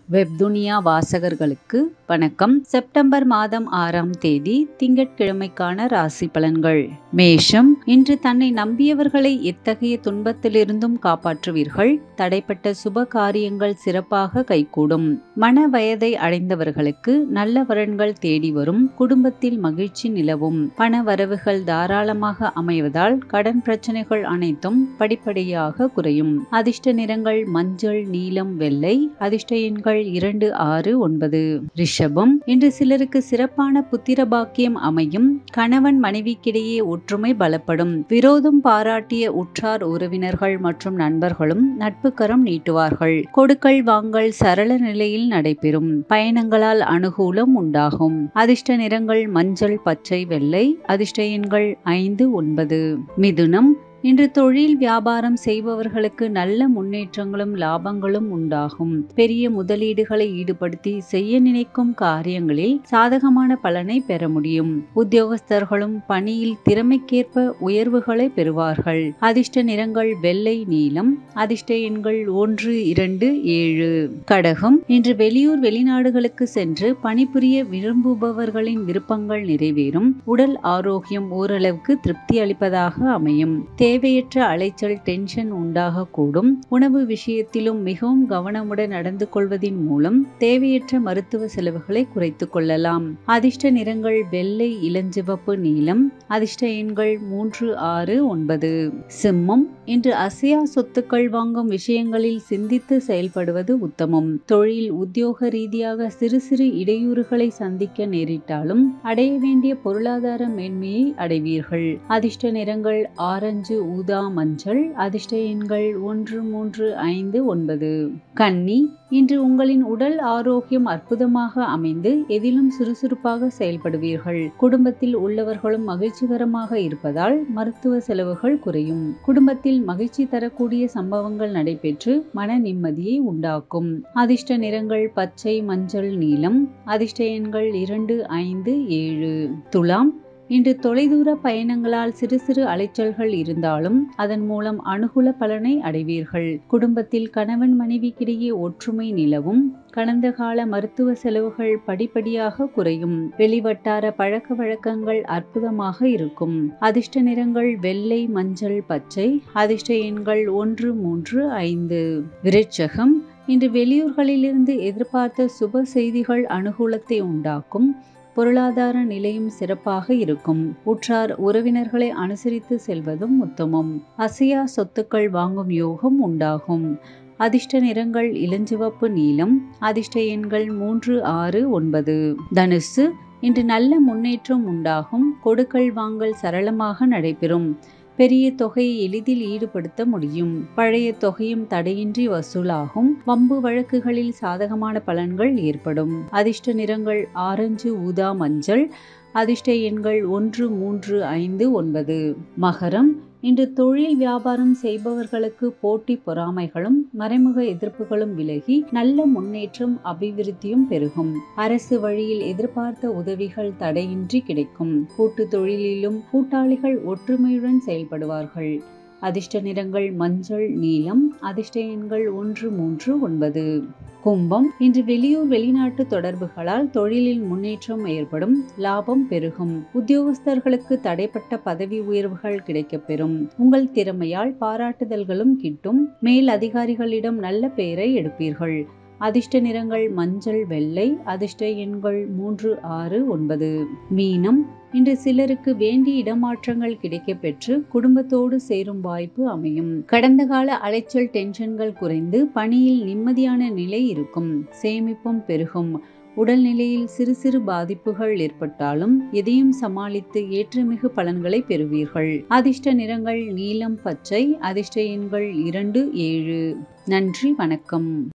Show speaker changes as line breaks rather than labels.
வெப்துனியா வாசகர்களுக்கு வணக்கம் செப்டம்பர் மாதம் ஆறாம் தேதி திங்கட்கிழமைக்கான ராசி பலன்கள் மேஷம் இன்று தன்னை நம்பியவர்களை எத்தகைய துன்பத்திலிருந்தும் காப்பாற்றுவீர்கள் தடைப்பட்ட சுப காரியங்கள் சிறப்பாக கைகூடும் மன வயதை அடைந்தவர்களுக்கு நல்ல வரன்கள் தேடி வரும் குடும்பத்தில் மகிழ்ச்சி நிலவும் பண வரவுகள் தாராளமாக அமைவதால் கடன் பிரச்சனைகள் அனைத்தும் படிப்படியாக குறையும் அதிர்ஷ்ட நிறங்கள் மஞ்சள் நீலம் வெள்ளை அதிர்ஷ்ட எண்கள் இரண்டு ஆறு ஒன்பது ரிஷபம் இன்று சிலருக்கு சிறப்பான புத்திர பாக்கியம் அமையும் கணவன் மனைவிக்கிடையே ஒற்றுமை பலப்படும் விரோதம் பாராட்டிய உற்றார் உறவினர்கள் மற்றும் நண்பர்களும் நட்பு கரம் நீட்டுவார்கள் கொடுக்கல் வாங்கல் சரள நிலையில் நடைபெறும் பயணங்களால் அனுகூலம் உண்டாகும் அதிர்ஷ்ட நிறங்கள் மஞ்சள் பச்சை வெள்ளை அதிர்ஷ்ட எண்கள் ஐந்து ஒன்பது மிதுனம் இன்று தொழில் வியாபாரம் செய்பவர்களுக்கு நல்ல முன்னேற்றங்களும் லாபங்களும் உண்டாகும் பெரிய முதலீடுகளை ஈடுபடுத்தி செய்ய நினைக்கும் காரியங்களில் சாதகமான பலனை பெற முடியும் உத்தியோகஸ்தர்களும் பணியில் திறமைக்கேற்ப உயர்வுகளை பெறுவார்கள் அதிர்ஷ்ட நிறங்கள் வெள்ளை நீலம் அதிர்ஷ்ட எண்கள் ஒன்று இரண்டு ஏழு கடகம் இன்று வெளியூர் வெளிநாடுகளுக்கு சென்று பணிபுரிய விரும்புபவர்களின் விருப்பங்கள் நிறைவேறும் உடல் ஆரோக்கியம் ஓரளவுக்கு திருப்தி அளிப்பதாக அமையும் தேவையற்ற அலைச்சல் டென்ஷன் உண்டாகக்கூடும் உணவு விஷயத்திலும் மிகவும் கவனமுடன் நடந்து கொள்வதின் மூலம் தேவையற்ற மருத்துவ செலவுகளை குறைத்துக் கொள்ளலாம் அதிர்ஷ்ட நிறங்கள் வெள்ளை இளஞ்சிவப்பு நீலம் அதிர்ஷ்ட எண்கள் மூன்று ஆறு ஒன்பது சிம்மம் இன்று அசையா சொத்துக்கள் வாங்கும் விஷயங்களில் சிந்தித்து செயல்படுவது உத்தமம் தொழில் உத்தியோக ரீதியாக சிறு சிறு இடையூறுகளை சந்திக்க நேரிட்டாலும் அடைய வேண்டிய பொருளாதார மேன்மையை அடைவீர்கள் அதிர்ஷ்ட நிறங்கள் ஆரஞ்சு ஊதா மஞ்சள் அதிர்ஷ்ட எண்கள் ஒன்று மூன்று ஐந்து ஒன்பது கன்னி இன்று உங்களின் உடல் ஆரோக்கியம் அற்புதமாக அமைந்து எதிலும் சுறுசுறுப்பாக செயல்படுவீர்கள் குடும்பத்தில் உள்ளவர்களும் மகிழ்ச்சிகரமாக இருப்பதால் மருத்துவ செலவுகள் குறையும் குடும்பத்தில் மகிழ்ச்சி தரக்கூடிய சம்பவங்கள் நடைபெற்று மன நிம்மதியை உண்டாக்கும் அதிர்ஷ்ட நிறங்கள் பச்சை மஞ்சள் நீலம் அதிர்ஷ்ட எண்கள் இரண்டு ஐந்து ஏழு துலாம் இன்று தொலைதூர பயணங்களால் சிறு சிறு அலைச்சல்கள் இருந்தாலும் அதன் மூலம் அனுகூல பலனை அடைவீர்கள் குடும்பத்தில் கணவன் மனைவிக்கிடையே ஒற்றுமை நிலவும் கடந்த கால மருத்துவ செலவுகள் படிப்படியாக குறையும் வெளிவட்டார பழக்க வழக்கங்கள் அற்புதமாக இருக்கும் அதிர்ஷ்ட நிறங்கள் வெள்ளை மஞ்சள் பச்சை அதிர்ஷ்ட எண்கள் ஒன்று மூன்று ஐந்து விருட்சகம் இன்று வெளியூர்களிலிருந்து எதிர்பார்த்த சுப செய்திகள் அனுகூலத்தை உண்டாக்கும் பொருளாதார நிலையும் சிறப்பாக இருக்கும் உற்றார் உறவினர்களை அனுசரித்து செல்வதும் உத்தமம் அசையா சொத்துக்கள் வாங்கும் யோகம் உண்டாகும் அதிர்ஷ்ட நிறங்கள் இளஞ்சிவப்பு நீலம் அதிர்ஷ்ட எண்கள் மூன்று ஆறு ஒன்பது தனுசு இன்று நல்ல முன்னேற்றம் உண்டாகும் கொடுக்கல் வாங்கல் சரளமாக நடைபெறும் பெரிய தொகையை எளிதில் ஈடுபடுத்த முடியும் பழைய தொகையும் தடையின்றி வசூலாகும் வம்பு வழக்குகளில் சாதகமான பலன்கள் ஏற்படும் அதிர்ஷ்ட நிறங்கள் ஆரஞ்சு ஊதா மஞ்சள் அதிர்ஷ்ட எண்கள் ஒன்று மூன்று ஐந்து ஒன்பது மகரம் இன்று தொழில் வியாபாரம் செய்பவர்களுக்கு போட்டி பொறாமைகளும் மறைமுக எதிர்ப்புகளும் விலகி நல்ல முன்னேற்றம் அபிவிருத்தியும் பெருகும் அரசு வழியில் எதிர்பார்த்த உதவிகள் தடையின்றி கிடைக்கும் கூட்டு தொழிலிலும் கூட்டாளிகள் ஒற்றுமையுடன் செயல்படுவார்கள் அதிர்ஷ்ட நிறங்கள் மஞ்சள் நீலம் அதிர்ஷ்ட எண்கள் ஒன்று மூன்று ஒன்பது கும்பம் இன்று வெளியூர் வெளிநாட்டு தொடர்புகளால் தொழிலில் முன்னேற்றம் ஏற்படும் லாபம் பெருகும் உத்தியோகஸ்தர்களுக்கு தடைப்பட்ட பதவி உயர்வுகள் கிடைக்கப்பெறும் உங்கள் திறமையால் பாராட்டுதல்களும் கிட்டும் மேல் அதிகாரிகளிடம் நல்ல பெயரை எடுப்பீர்கள் அதிர்ஷ்ட நிறங்கள் மஞ்சள் வெள்ளை அதிர்ஷ்ட எண்கள் மூன்று ஆறு ஒன்பது மீனம் இன்று சிலருக்கு வேண்டிய இடமாற்றங்கள் கிடைக்கப்பெற்று குடும்பத்தோடு சேரும் வாய்ப்பு அமையும் கடந்த கால அலைச்சல் டென்ஷன்கள் குறைந்து பணியில் நிம்மதியான நிலை இருக்கும் சேமிப்பும் பெருகும் உடல்நிலையில் சிறு சிறு பாதிப்புகள் ஏற்பட்டாலும் எதையும் சமாளித்து ஏற்றமிகு பலன்களை பெறுவீர்கள் அதிர்ஷ்ட நிறங்கள் நீலம் பச்சை அதிர்ஷ்ட எண்கள் இரண்டு ஏழு நன்றி வணக்கம்